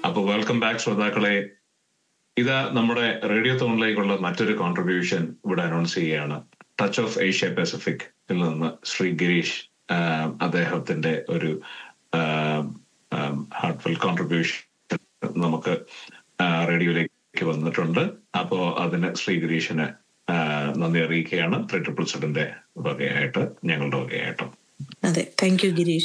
അപ്പൊ welcome back ശ്രോതാക്കളെ ഇത് നമ്മുടെ റേഡിയോ തോണിലേക്കുള്ള മറ്റൊരു കോൺട്രിബ്യൂഷൻ ഇവിടെ അനൗൺസ് ചെയ്യുകയാണ് ടച്ച് ഓഫ് ഏഷ്യ പസഫിക് നിന്ന് ശ്രീ ഗിരീഷ് അദ്ദേഹത്തിന്റെ ഒരു ഹാർട്ട്ഫുൾ കോൺട്രിബ്യൂഷൻ നമുക്ക് റേഡിയോയിലേക്ക് വന്നിട്ടുണ്ട് അപ്പോ അതിന് ശ്രീ ഗിരീഷിന് നന്ദി അറിയിക്കുകയാണ് ത്രീ ട്രിപ്പിൾ സെഡിന്റെ വകയായിട്ട് ഞങ്ങളുടെ വകയായിട്ടും അതെ താങ്ക് യു ഗിരീഷ്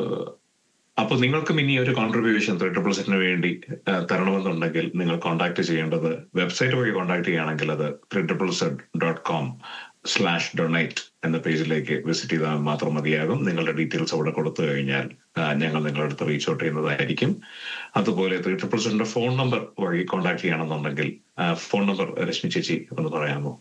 അപ്പൊ നിങ്ങൾക്കും ഇനി ഒരു കോൺട്രിബ്യൂഷൻ ത്രീ ട്രിപ്പിൾ സെറ്റിന് വേണ്ടി തരണമെന്നുണ്ടെങ്കിൽ നിങ്ങൾ കോൺടാക്ട് ചെയ്യേണ്ടത് വെബ്സൈറ്റ് വഴി കോൺടാക്ട് ചെയ്യുകയാണെങ്കിൽ അത് three triple Z dot com slash donate എന്ന പേജിലേക്ക് വിസിറ്റ് ചെയ്താൽ മാത്രം മതിയാകും നിങ്ങളുടെ ഡീറ്റെയിൽസ് അവിടെ കൊടുത്തു കഴിഞ്ഞാൽ ഞങ്ങൾ നിങ്ങളുടെ അടുത്ത് റീച്ച് ഔട്ട് ചെയ്യുന്നതായിരിക്കും അതുപോലെ ത്രീ ട്രിപ്പിൾ സെറ്റിന്റെ ഫോൺ നമ്പർ വഴി കോൺടാക്ട് ചെയ്യണമെന്നുണ്ടെങ്കിൽ ഫോൺ നമ്പർ രശ്മി ചേച്ചി ഒന്ന് പറയാമോ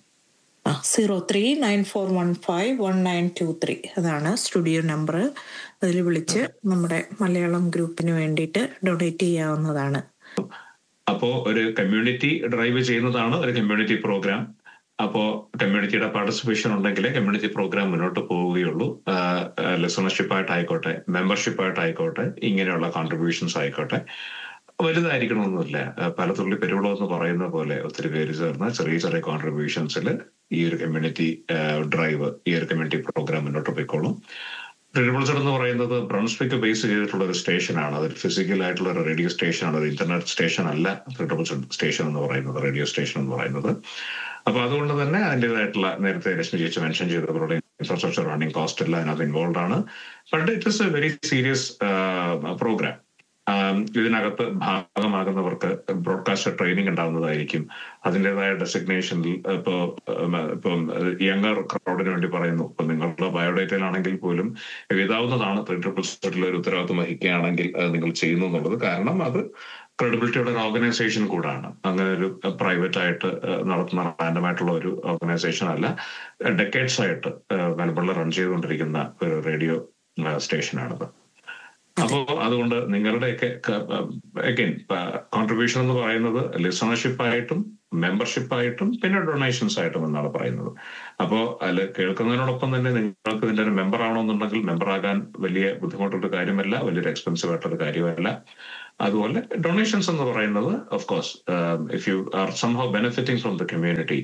zero three nine four one five one nine two three അതാണ് സ്റ്റുഡിയോ നമ്പർ അതിൽ വിളിച്ച് നമ്മുടെ മലയാളം ഗ്രൂപ്പിന് വേണ്ടിയിട്ട് ഡൊണേറ്റ് ചെയ്യാവുന്നതാണ് അപ്പോ ഒരു കമ്മ്യൂണിറ്റി ഡ്രൈവ് ചെയ്യുന്നതാണ് ഒരു കമ്മ്യൂണിറ്റി പ്രോഗ്രാം അപ്പോ കമ്മ്യൂണിറ്റിയുടെ പാർട്ടിസിപ്പേഷൻ ഉണ്ടെങ്കിൽ കമ്മ്യൂണിറ്റി പ്രോഗ്രാം മുന്നോട്ട് പോവുകയുള്ളൂ ലിസണർഷിപ്പ് ആയിട്ടായിക്കോട്ടെ മെമ്പർഷിപ്പ് ആയിട്ടായിക്കോട്ടെ ഇങ്ങനെയുള്ള കോൺട്രിബ്യൂഷൻസ് ആയിക്കോട്ടെ വലുതായിരിക്കണമെന്നില്ല പലതുള്ളി പെരുവളം എന്ന് പറയുന്ന പോലെ ഒത്തിരി പേര് ചേർന്ന് ചെറിയ ചെറിയ കോൺട്രിബ്യൂഷൻസിൽ ഈ ഒരു കമ്മ്യൂണിറ്റി ഡ്രൈവ് ഈ ഒരു കമ്മ്യൂണിറ്റി പ്രോഗ്രാം മുന്നോട്ട് പോയിക്കോളും റിവൾസർ എന്ന് പറയുന്നത് ബ്രൺസ്വിക്ക് ബേസ് ചെയ്തിട്ടുള്ള ഒരു സ്റ്റേഷനാണ് അതൊരു ഫിസിക്കൽ ആയിട്ടുള്ള ഒരു റേഡിയോ സ്റ്റേഷനാണ് ഒരു ഇന്റർനെറ്റ് സ്റ്റേഷൻ അല്ല റിവൾസർ സ്റ്റേഷൻ എന്ന് പറയുന്നത് റേഡിയോ സ്റ്റേഷൻ എന്ന് പറയുന്നത് അപ്പൊ അതുകൊണ്ട് തന്നെ അതിൻ്റെതായിട്ടുള്ള നേരത്തെ രശ്മി ചേച്ചി മെൻഷൻ ചെയ്തവരുടെ ഇൻഫ്രാസ്ട്രക്ചർ റണ്ണിംഗ് കോസ്റ്റ് എല്ലാം അതിനകത്ത് ഇൻവോൾവ് ആണ് but it is a very serious programme ഇതിനകത്ത് ഭാഗമാകുന്നവർക്ക് ബ്രോഡ്കാസ്റ്റർ ട്രെയിനിങ് ഉണ്ടാവുന്നതായിരിക്കും അതിൻ്റെതായ ഡെസിഗ്നേഷനിൽ ഇപ്പോ ഇപ്പം യങ്ങർ ക്രൗഡിന് വേണ്ടി പറയുന്നു ഇപ്പൊ നിങ്ങളുടെ ബയോഡേറ്റയിലാണെങ്കിൽ പോലും എഴുതാവുന്നതാണ് ത്രീ ട്രിപ്പിൾ സെറ്റിൽ ഒരു ഉത്തരവാദിത്വം വഹിക്കുകയാണെങ്കിൽ അത് നിങ്ങൾ ചെയ്യുന്നു എന്നുള്ളത് കാരണം അത് ക്രെഡിബിലിറ്റിയുടെ ഒരു ഓർഗനൈസേഷൻ കൂടാണ് അങ്ങനെ ഒരു പ്രൈവറ്റ് ആയിട്ട് നടത്തുന്ന റാൻഡം ആയിട്ടുള്ള ഒരു ഓർഗനൈസേഷൻ അല്ല ഡെക്കേഡ്സ് ആയിട്ട് മെൽബണിൽ റൺ ചെയ്തുകൊണ്ടിരിക്കുന്ന ഒരു റേഡിയോ സ്റ്റേഷനാണത് അപ്പോ അതുകൊണ്ട് നിങ്ങളുടെയൊക്കെ അഗൈൻ കോൺട്രിബ്യൂഷൻ എന്ന് പറയുന്നത് ലിസണർഷിപ്പ് ആയിട്ടും മെമ്പർഷിപ്പ് ആയിട്ടും പിന്നെ ഡൊണേഷൻസ് ആയിട്ടും എന്നാണ് പറയുന്നത് അപ്പോ അതിൽ കേൾക്കുന്നതിനോടൊപ്പം തന്നെ നിങ്ങൾക്ക് ഇതിന്റെ ഒരു മെമ്പർ ആണോന്നുണ്ടെങ്കിൽ മെമ്പർ ആകാൻ വലിയ ബുദ്ധിമുട്ടുള്ള കാര്യമല്ല വലിയൊരു എക്സ്പെൻസീവ് ആയിട്ടൊരു കാര്യമല്ല അതുപോലെ ഡൊണേഷൻസ് എന്ന് പറയുന്നത് of course if you are somehow benefiting from the community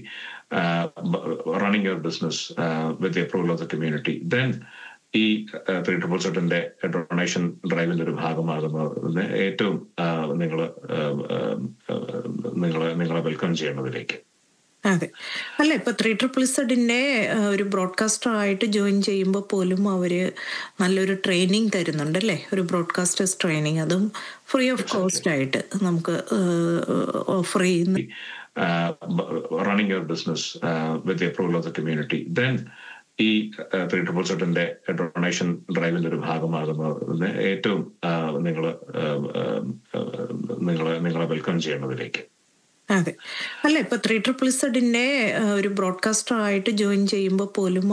running your business with the approval of the community then ഈ ത്രീ ട്രിപ്പിൾ സെറ്റിന്റെ ഡൊണേഷൻ ഡ്രൈവിന്റെ ഒരു ഭാഗമാകുന്നതിന് ഏറ്റവും നിങ്ങൾ നിങ്ങളെ നിങ്ങളെ വെൽക്കം ചെയ്യേണ്ടതിലേക്ക് അതെ അല്ല ഇപ്പൊ ത്രീ ട്രിപ്പിൾ സെഡിന്റെ ഒരു ബ്രോഡ്കാസ്റ്റർ ആയിട്ട് ജോയിൻ ചെയ്യുമ്പോൾ പോലും അവര് നല്ലൊരു ട്രെയിനിങ് തരുന്നുണ്ട് അല്ലേ ഒരു ബ്രോഡ്കാസ്റ്റേഴ്സ് ട്രെയിനിങ് അതും ഫ്രീ ഓഫ് കോസ്റ്റ് ആയിട്ട് നമുക്ക് ഓഫർ ചെയ്യുന്നു running your business with the approval of the community then ഈ ത്രീ ട്രിപ്പിൾ സെറ്റിന്റെ ഡൊണേഷൻ ഡ്രൈവിന്റെ ഒരു ഭാഗമാകുന്നതിന് ഏറ്റവും നിങ്ങൾ നിങ്ങളെ നിങ്ങളെ വെൽക്കം ചെയ്യേണ്ടതിലേക്ക് അതെ അല്ല ഇപ്പൊ ത്രീ ട്രിപ്പിൾ സെഡിന്റെ ഒരു ബ്രോഡ്കാസ്റ്റർ ആയിട്ട് ജോയിൻ ചെയ്യുമ്പോൾ പോലും